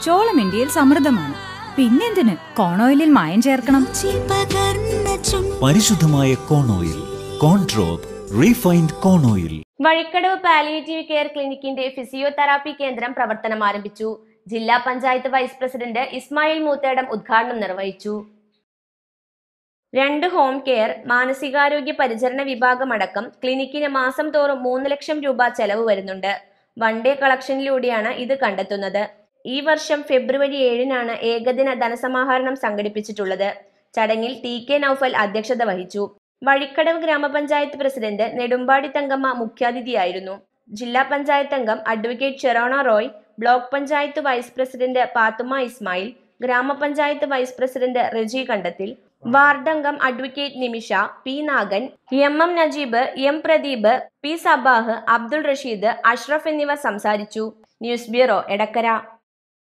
ചോളം ഇന്ത്യയിൽ സമൃദ്ധമാണ് പിന്നെന്തിന് കോണോയിലിൽ മായം ചേർക്കണം പരിശുദ്ധമായ കോണോയിൽ കോൺട്രോപ്പ് refined corn oil Vazhikkadavu palliative care ക്ലിനിക്കിന്റെ ഫിസിയോതെറാപ്പി കേന്ദ്രം പ്രവർത്തനം ആരംഭിച്ചു ജില്ലാ പഞ്ചായത്ത് വൈസ് പ്രസിഡന്റ് ഇസ്മായിൽ മൂത്തേടം ഉദ്ഘാടനം നിർവഹിച്ചു രണ്ട് ഹോം കെയർ മാനസികാരോഗ്യ പരിചരണ വിഭാഗമടക്കം ക്ലിനിക്കിന് മാസം തോറും മൂന്ന് ലക്ഷം രൂപ ചെലവ് വരുന്നുണ്ട് വൺ ഡേ കളക്ഷനിലൂടെയാണ് ഇത് കണ്ടെത്തുന്നത് ഈ വർഷം ഫെബ്രുവരി ഏഴിനാണ് ഏകദിന ധനസമാഹരണം സംഘടിപ്പിച്ചിട്ടുള്ളത് ചടങ്ങിൽ ടി കെ നൌഫൽ അധ്യക്ഷത വഹിച്ചു വഴിക്കടവ് ഗ്രാമപഞ്ചായത്ത് പ്രസിഡന്റ് നെടുമ്പാടി തങ്കമ്മ മുഖ്യാതിഥിയായിരുന്നു ജില്ലാ പഞ്ചായത്ത് അംഗം advocate Sherona Roy block panchayat vice president Pathumma Ismail grama panchayat vice president Reji Kandathil ward അംഗം advocate Nimisha P Nagan M M Najeeb M Pradeep P Sabah Abdul Rasheed Ashraf എന്നിവർ സംസാരിച്ചു ന്യൂസ് ബ്യൂറോ എടക്കര